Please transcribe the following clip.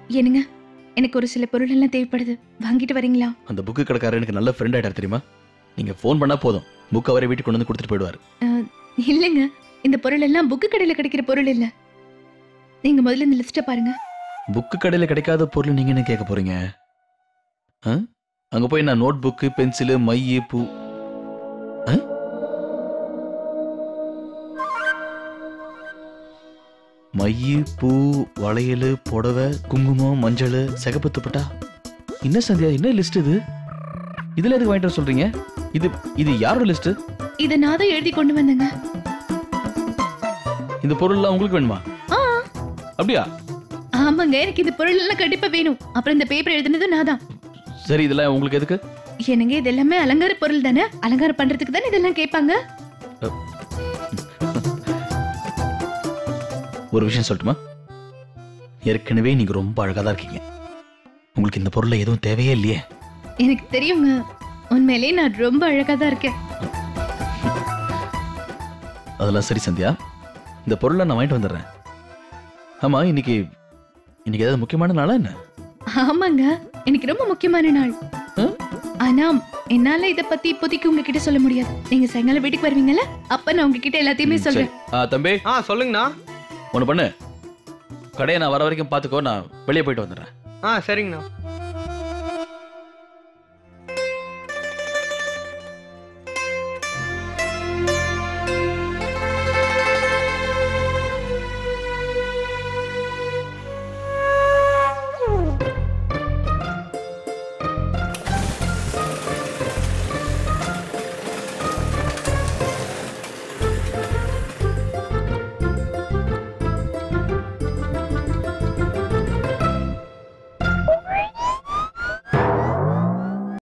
என்னங்க எனக்கு ஒரு சில பொருள் எல்லாம் தேவைப்படுது வாங்கிட்டு வரீங்களா அந்த புக்கு கடைக்காரர் எனக்கு நல்ல ஃப்ரெண்ட் ஆயிட்டார் தெரியுமா நீங்க ஃபோன் பண்ணா போதும் புக் அவரே வீட்டுக்கு கொண்டு வந்து கொடுத்துட்டு போயிடுவார் அஹ், இல்லைங்க இந்த பொருள் எல்லாம் புக்கு கடையில கிடைக்கிற பொருள் இல்ல நீங்க முதல்ல இந்த லிஸ்ட்டை பாருங்க புக்கு கடையில் கிடைக்காத பொருள் நீங்க என்ன கேட்க போறீங்க ஆ? அங்க போய் நான் நோட் புக்கு பென்சிலு மை பூ ஆ? மையி பூ வளையல் புடவை குங்குமம் மஞ்சள் சிகப்பு துப்பட்டா என்ன சந்தியா என்ன லிஸ்ட் இது இதுல எதுக்கு வாங்கிட்டு வர சொல்றீங்க இது இது யாரோட லிஸ்ட் இதை நான் தான் எழுதி கொண்டு வந்தேங்க இந்த பொருள்லாம் உங்களுக்கு வேணுமா ஆ அப்படியா ஆமாங்க எனக்கு இந்த பொருள் எல்லாம் கண்டிப்பா வேணும் அப்புறம் இந்த பேப்பர் எழுதுனது நான் தான் சரி இதெல்லாம் உங்களுக்கு எதுக்கு என்னங்க இது எல்லாமே அலங்கார பொருள் தானே அலங்காரம் பண்றதுக்கு தானே இதெல்லாம் கேட்பாங்க ஒரு விஷயம் சொல்லட்டுமா ஏற்கனவே நீங்க ரொம்ப அழகா தான் இருக்கீங்க உங்களுக்கு இந்த பொருள்ல எதுவும் தேவையே இல்லையே எனக்கு தெரியுங்க உண்மையிலேயே நான் ரொம்ப அழகா தான் இருக்கேன் அதெல்லாம் சரி சந்தியா இந்த பொருளை நான் வாங்கிட்டு வந்துடுறேன் ஆமா இன்னைக்கு இன்னைக்கு ஏதாவது முக்கியமான நாளா என்ன ஆமாங்க எனக்கு ரொம்ப முக்கியமான நாள் ஆ? ஆனா என்னால இத பத்தி இப்போதைக்கு உங்ககிட்ட சொல்ல முடியாது நீங்க சாயங்காலம் வீட்டுக்கு வருவீங்கல்ல அப்ப நான் உங்ககிட்ட எல்லாத்தையுமே சரி. சொல்றேன் ஆ, தம்பி ஆ சொல்லுங்கண்ணா ஒன்று பண்ணு கடையை நான் வர வரைக்கும் பார்த்துக்கோ நான் வெளியே போயிட்டு வந்துடுறேன் ஆ சரிங்கண்ணா